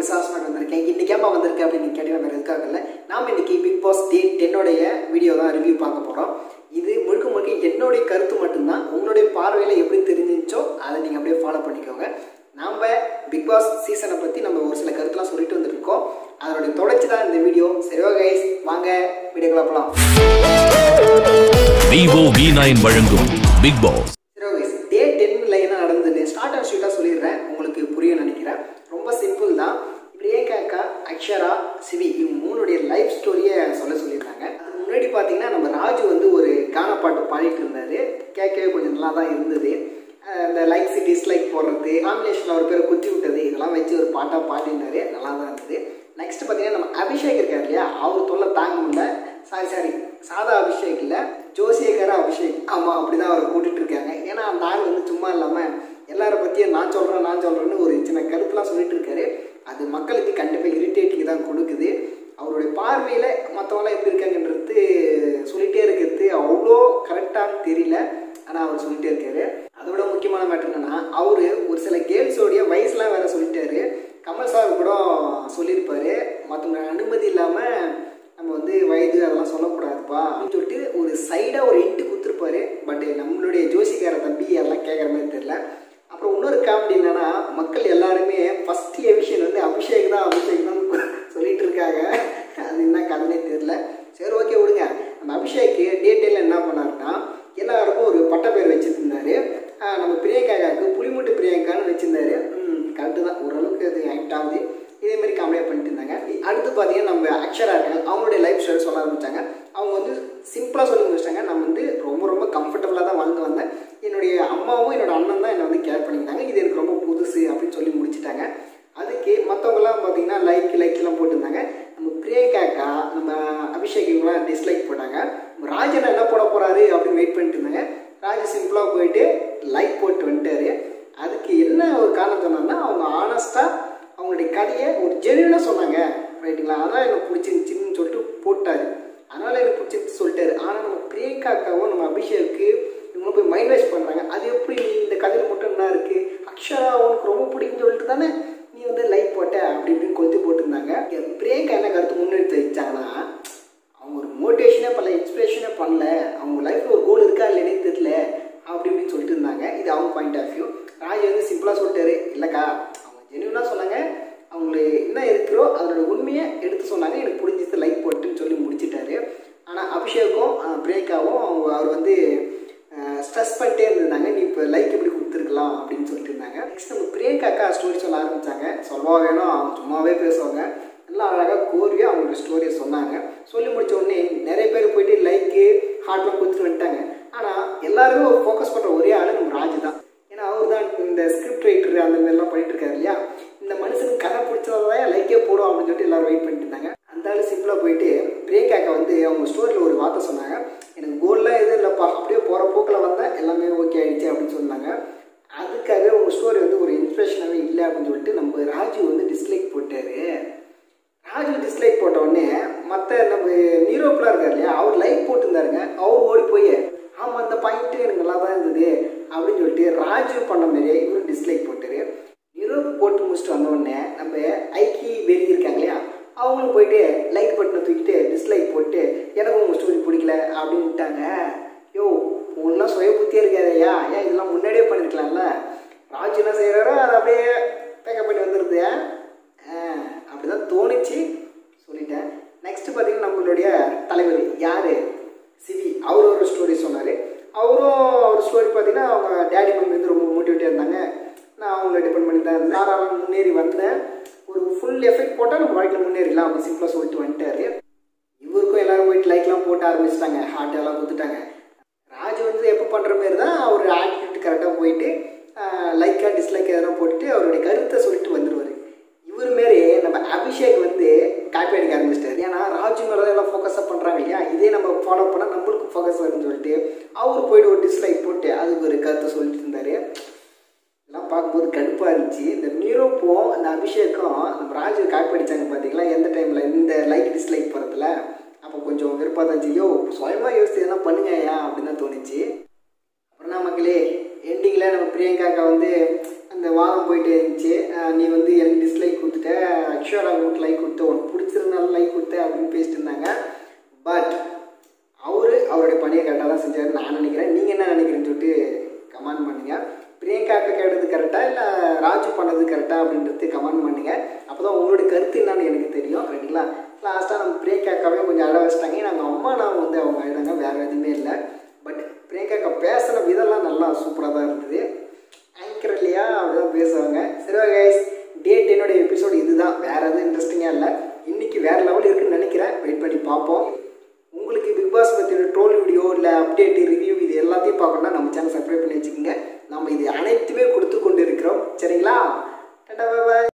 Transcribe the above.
விசாசமாக வந்திருக்கேன் இன்னைக்கு ஏமா வந்திருக்கேன் அப்படின்னு கேட்டீங்கன்னா வேறு எதுக்காக இல்லை நாம் இன்னைக்கு பிக் பாஸ் டே டென்னோடைய வீடியோ தான் ரிவ்யூ பார்க்க போகிறோம் இது முழுக்க முழுக்க என்னுடைய கருத்து மட்டும்தான் உங்களுடைய பார்வையில் எப்படி தெரிஞ்சிச்சோ அதை நீங்கள் அப்படியே ஃபாலோ பண்ணிக்கோங்க நாம் பிக் பாஸ் சீசனை பற்றி நம்ம ஒரு சில கருத்துலாம் சொல்லிட்டு வந்துருக்கோம் அதனுடைய தொடர்ச்சி தான் இந்த வீடியோ சரி கைஸ் வாங்க வீடியோக்குள்ள போகலாம் விவோ வி நைன் வழங்கும் பிக் பாஸ் சரி கைஸ் டே டென்னில் என்ன நடந்தது ஸ்டார்ட் அண்ட் ஸ்வீட்டாக சொல்லிடுறேன் உங்களுக்கு புரியும் நினைக்கிறேன் ரொம்ப சிம்பிள் தான் பிரியங்கா அக்ஷரா சிவி இவங்க மூணுடைய லைஃப் ஸ்டோரியை சொல்ல சொல்லியிருக்காங்க அதுக்கு முன்னாடி பார்த்தீங்கன்னா நம்ம ராஜு வந்து ஒரு கானா பாட்டு பாடிட்டு இருந்தாரு கேட்கவே கொஞ்சம் நல்லா தான் இருந்தது அஹ் இந்த லைக்ஸ் டிஸ்லைக் போடுறது காம்பினேஷனில் ஒரு பேரை குத்தி விட்டது இதெல்லாம் வச்சு ஒரு பாட்டாக பாடினாரு நல்லா தான் இருந்தது நெக்ஸ்ட் பார்த்தீங்கன்னா நம்ம அபிஷேக் இருக்கார் இல்லையா அவர் தொல்லை தாங்க முடியல சாரி சாரி சாதா அபிஷேக் இல்லை ஜோசியக்கார அபிஷேக் ஆமாம் அப்படி தான் அவரை கூட்டிட்டு இருக்காங்க ஏன்னா அந்த ஆள் வந்து சும்மா இல்லாமல் எல்லாரை பற்றியும் நான் சொல்கிறேன் நான் சொல்கிறேன்னு ஒரு சின்ன கருத்துலாம் சொல்லிட்டு இருக்காரு அது மக்களுக்கு கண்டிப்பாக இரிட்டேட்டிங் தான் கொடுக்குது அவருடைய பார்வையில் மற்றவங்களாம் எப்படி இருக்காங்கன்றது சொல்லிகிட்டே இருக்கிறது அவ்வளோ கரெக்டாக தெரியல ஆனால் அவர் சொல்லிட்டே இருக்காரு அதை விட முக்கியமான மேட்டர் என்னன்னா அவர் ஒரு சில கேர்ள்ஸோடைய வயசுலாம் வேற சொல்லிட்டாரு கமல் சார் கூட சொல்லியிருப்பாரு மற்றவங்க அனுமதி இல்லாமல் நம்ம வந்து வயது அதெல்லாம் சொல்லக்கூடாதுப்பா அப்படின்னு சொல்லிட்டு ஒரு சைடாக ஒரு இன்ட்டு கொடுத்துருப்பாரு பட் நம்மளுடைய ஜோசிக்கார தம்பி எல்லாம் கேட்குற மாதிரி தெரியல அப்புறம் இன்னொரு காமெடி என்னன்னா மக்கள் எல்லாருமே ஃபர்ஸ்ட் எவிஷன் வந்து அபிஷேக் தான் அபிஷேக் தான் சொல்லிட்டு இருக்காங்க அது என்ன கதனே தெரியல சரி ஓகே விடுங்க நம்ம அபிஷேக் டேட்டில் என்ன பண்ணாருன்னா எல்லாருக்கும் ஒரு பட்ட பேர் வச்சுருந்தாரு நம்ம பிரியங்காவுக்கு புலிமுட்டு பிரியங்கான்னு வச்சுருந்தாரு ம் கரெக்டு தான் ஓரளவுக்கு அது ஆக்ட் ஆகுது இதே மாதிரி காமெடியாக பண்ணிட்டு இருந்தாங்க அடுத்து பார்த்தீங்கன்னா நம்ம அக்ஷரா இருக்காங்க அவங்களுடைய லைஃப் ஸ்டைல் சொல்ல ஆரம்பிச்சாங்க அவங்க வந்து சிம்பிளாக சொல்லி முடிச்சிட்டாங்க நான் வந்து ரொம்ப ரொம்ப கம்ஃபர்டபுளாக தான் வாழ்ந்து வந்தேன் என்னுடைய அம்மாவும் என்னோட அண்ணன் தான் என்னை வந்து கேர் பண்ணியிருந்தாங்க இது எனக்கு ரொம்ப புதுசு அப்படின்னு சொல்லி முடிச்சிட்டாங்க அதுக்கு மற்றவங்கலாம் பார்த்தீங்கன்னா லைக் லைக்லாம் போட்டிருந்தாங்க நம்ம பிரியங்காக்கா நம்ம அபிஷேக் இவங்களாம் டிஸ்லைக் போட்டாங்க நம்ம ராஜன் என்ன போட போகிறாரு அப்படின்னு வெயிட் பண்ணிட்டு இருந்தாங்க ராஜ் சிம்பிளாக போயிட்டு லைக் போட்டு வந்துட்டாரு அதுக்கு என்ன ஒரு காரணம் சொன்னாங்கன்னா அவங்க ஆனஸ்ட்டாக அவங்களுடைய கதையை ஒரு ஜெனுவனாக சொன்னாங்க ரைட்டுங்களா அதான் எனக்கு பிடிச்சிருந்துச்சின்னு சொல்லிட்டு போட்டார் அதனால் எனக்கு பிடிச்சிருந்து சொல்லிட்டாரு ஆனால் நம்ம பிரியங்காக்காவும் நம்ம அபிஷேக்கு இவங்களும் போய் மைண்ட் வாஷ் பண்ணுறாங்க அது எப்படி நீ இந்த கதையில் மட்டும் என்ன இருக்குது அக்ஷரா உனக்கு ரொம்ப பிடிக்குன்னு சொல்லிட்டு தானே நீ வந்து லைக் போட்ட அப்படி இப்படின்னு கொத்தி போட்டிருந்தாங்க பிரியங்கா என்ன கருத்து முன்னெடுத்து வச்சாங்கன்னா அவங்க ஒரு மோட்டிவேஷனே பண்ணல இன்ஸ்பிரேஷனே பண்ணல அவங்க லைஃப்பில் ஒரு கோல் இருக்கா இல்லைன்னே தெரியல அப்படி இப்படின்னு சொல்லிட்டு இருந்தாங்க இது அவங்க பாயிண்ட் ஆஃப் வியூ ராஜ் வந்து சிம்பிளாக சொல்லிட்டாரு இல்லைக்கா அவங்க ஜென்யூனாக சொன்னாங்க அவங்களுக்கு என்ன இருக்கிறோ அதோட உண்மையை எடுத்து சொன்னாங்க எனக்கு பிடிச்சது லைக் போட்டுன்னு சொல்லி முடிச்சிட்டாரு ஆனால் அபிஷேக்கும் அஹ், பிரியங்காவும் அவங்க அவர் வந்து ஸ்ட்ரெஸ் பண்ணிட்டே இருந்திருந்தாங்க நீ இப்போ லைக் எப்படி கொடுத்துருக்கலாம் அப்படின்னு சொல்லிட்டு இருந்தாங்க நெக்ஸ்ட் நம்ம பிரியங்கா அக்கா ஸ்டோரி சொல்ல ஆரம்பித்தாங்க சொல்லவா வேணும் சும்மாவே பேசுவாங்க நல்லா அழகாக கோரியாக அவங்களோட ஸ்டோரியை சொன்னாங்க சொல்லி முடிச்ச உடனே நிறைய பேர் போயிட்டு லைக்கு ஹார்ட்லாம் கொடுத்துட்டு வந்துட்டாங்க ஆனால் எல்லாருமே ஒரு ஃபோக்கஸ் பண்ணுற ஒரே ஆள் நம்ம ராஜு தான் ஏன்னா அவர் தான் இந்த ஸ்கிரிப்ட் ரைட்டர் அந்த மாதிரிலாம் பண்ணிட்டு இருக்காரு இல்லையா இந்த மனுஷனுக்கு கதை பிடிச்சதான் லைக்கே போடும் அப்படின்னு சொல்லிட்டு எல்லாரும் வெயிட் பண்ணிட்டு இருந்தாங்க அந்த ஆள் சிம்பிளாக போயிட்டு பிரியங்காக்கா வந்து அவங்க ஸ்டோரியில் ஒரு வார்த்தை சொன்னாங்க எனக்கு கோல்லாம் எதுவும் இல்லைப்பா அப்படியே போகிற போக்கில் வந்தால் எல்லாமே ஓகே ஆயிடுச்சு அப்படின்னு சொன்னாங்க அதுக்காக உங்க ஸ்டோரி வந்து ஒரு இன்ஸ்பிரேஷனாகவே இல்லை அப்படின்னு சொல்லிட்டு நம்ம ராஜு வந்து டிஸ்லைக் போட்டாரு ராஜு டிஸ்லைக் போட்ட உடனே மற்ற நம்ம நீரோப்லாம் இருக்கார் இல்லையா அவர் லைக் போட்டிருந்தாருங்க அவர் ஓடி போய் ஆமாம் அந்த பாயிண்ட்டு எனக்கு நல்லா தான் இருந்தது அப்படின்னு சொல்லிட்டு ராஜு பண்ண மாதிரியே இவரும் டிஸ்லைக் போட்டாரு நிரோப் போட்டு முடிச்சுட்டு வந்த உடனே நம்ம ஐக்கி வெறி இருக்காங்க இல்லையா அவங்களும் போயிட்டு லைக் பட்டனை தூக்கிட்டு டிஸ்லைக் போட்டு எனக்கு உங்கள் ஸ்டோரி பிடிக்கல அப்படின்ட்டாங்க யோ உங்களாம் சுய புத்தியே இருக்காதையா ஏன் இதெல்லாம் முன்னாடியே பண்ணிருக்கலாம்ல ராஜு என்ன செய்கிறாரோ அதை அப்படியே பேக்கப் பண்ணி வந்துடுது அப்படிதான் தோணுச்சு சொல்லிட்டேன் நெக்ஸ்ட் பார்த்தீங்கன்னா நம்மளுடைய தலைவர் யார் சிவி அவர் ஒரு ஸ்டோரி சொன்னார் அவரும் அவர் ஸ்டோரி பார்த்தீங்கன்னா அவங்க டேடி மம்மி வந்து ரொம்ப மோட்டிவேட்டாக இருந்தாங்க நான் அவங்கள டிபெண்ட் பண்ணி தான் இருந்தேன் யாராலும் முன்னேறி வந்தேன் ஒரு ஃபுல் எஃபெக்ட் போட்டால் நம்ம வாழ்க்கையில் முன்னேறிடலாம் அப்படின்னு சிம்பிளாக சொல்லிட்டு வந்துட்டாரு இவருக்கும் எல்லாரும் போயிட்டு லைக்லாம் போட்டு ஆரம்பிச்சிட்டாங்க ஹார்ட் எல்லாம் கொடுத்துட்டாங்க ராஜ் வந்து எப்போ பண்ணுற மாரி தான் அவர் ஆட்டிடியூட் கரெக்டாக போயிட்டு லைக்காக டிஸ்லைக் எதனா போட்டுட்டு அவருடைய கருத்தை சொல்லிட்டு வந்துடுவார் இவர் மாரி நம்ம அபிஷேக் வந்து காப்பி அடிக்க ஆரம்பிச்சிட்டாரு ஏன்னா ராஜு மேலே தான் எல்லாம் ஃபோக்கஸாக பண்ணுறாங்க இல்லையா இதே நம்ம ஃபாலோ பண்ணால் நம்மளுக்கும் ஃபோக்கஸ் வரும்னு சொல்லிட்டு அவர் போயிட்டு ஒரு டிஸ்லைக் போட்டு அதுக்கு ஒரு கருத்தை சொல்லிட்டு இருந்தார் இதெல்லாம் பார்க்கும்போது கடுப்பாக இருந்துச்சு இந்த மீரோப்பும் இந்த அபிஷேக்கும் நம்ம ராஜு காப்பி அடித்தாங்க பார்த்தீங்களா எந்த டைமில் இந்த லைக் டிஸ்லைக் போகிறதுல அப்போ கொஞ்சம் வெறுப்பாக தான் இருந்துச்சு யோ சுயமாக யோசிச்சு எதனா பண்ணுங்க ஏன் அப்படின்னு தான் தோணுச்சு அப்புறம் என்ன மக்களே எண்டிங்கில் நம்ம பிரியங்காக்கா வந்து அந்த வாதம் போயிட்டு இருந்துச்சு அஹ் நீ வந்து எனக்கு டிஸ்லைக் கொடுத்துட்ட ஐஸ்வர்யா உங்களுக்கு லைக் கொடுத்த உனக்கு பிடிச்சிருந்தாலும் லைக் கொடுத்த அப்படின்னு பேசிட்டு இருந்தாங்க பட் அவரு அவருடைய பணியை கரெக்டாக தான் செஞ்சார் நான் நினைக்கிறேன் நீங்கள் என்ன நினைக்கிறேன்னு சொல்லிட்டு கமெண்ட் பண்ணுங்க பிரியங்காக்கு கேட்டது கரெக்டாக இல்லை ராஜு பண்ணது கரெக்டாக அப்படின்றது கமெண்ட் பண்ணுங்க அப்போ தான் உங்களுடைய கருத்து என்னன்னு எனக்கு தெரியும் ரைட்டுங்களா லாஸ்ட்டாக நம்ம பிரியங்காக்காவே கொஞ்சம் அழ வச்சிட்டாங்க நாங்கள் அம்மா நான் வந்து அவங்க அழுதாங்க வேறு எதுவுமே இல்லை பட் பிரியங்காக்கா பேசுகிற விதம்லாம் நல்லா சூப்பராக தான் இருந்தது ஆங்கர் இல்லையா அப்படிதான் பேசுவாங்க சரி கைஸ் டே டென்னோட எபிசோடு இதுதான் வேற எதுவும் இன்ட்ரெஸ்டிங்காக இல்லை இன்னைக்கு வேற லெவல் இருக்குன்னு நினைக்கிறேன் வெயிட் பண்ணி பார்ப்போம் உங்களுக்கு பிக் பாஸ் பற்றின ட்ரோல் வீடியோ இல்லை அப்டேட் ரிவ்யூ இது எல்லாத்தையும் பார்க்கணும்னா நம்ம சேனல் சப்ஸ்கிரைப் பண்ணி வச்சுக்கோங்க நம்ம இது அனைத்துமே கொடுத்து கொண்டு இருக்கிறோம் சரிங்களா டாடா பாய்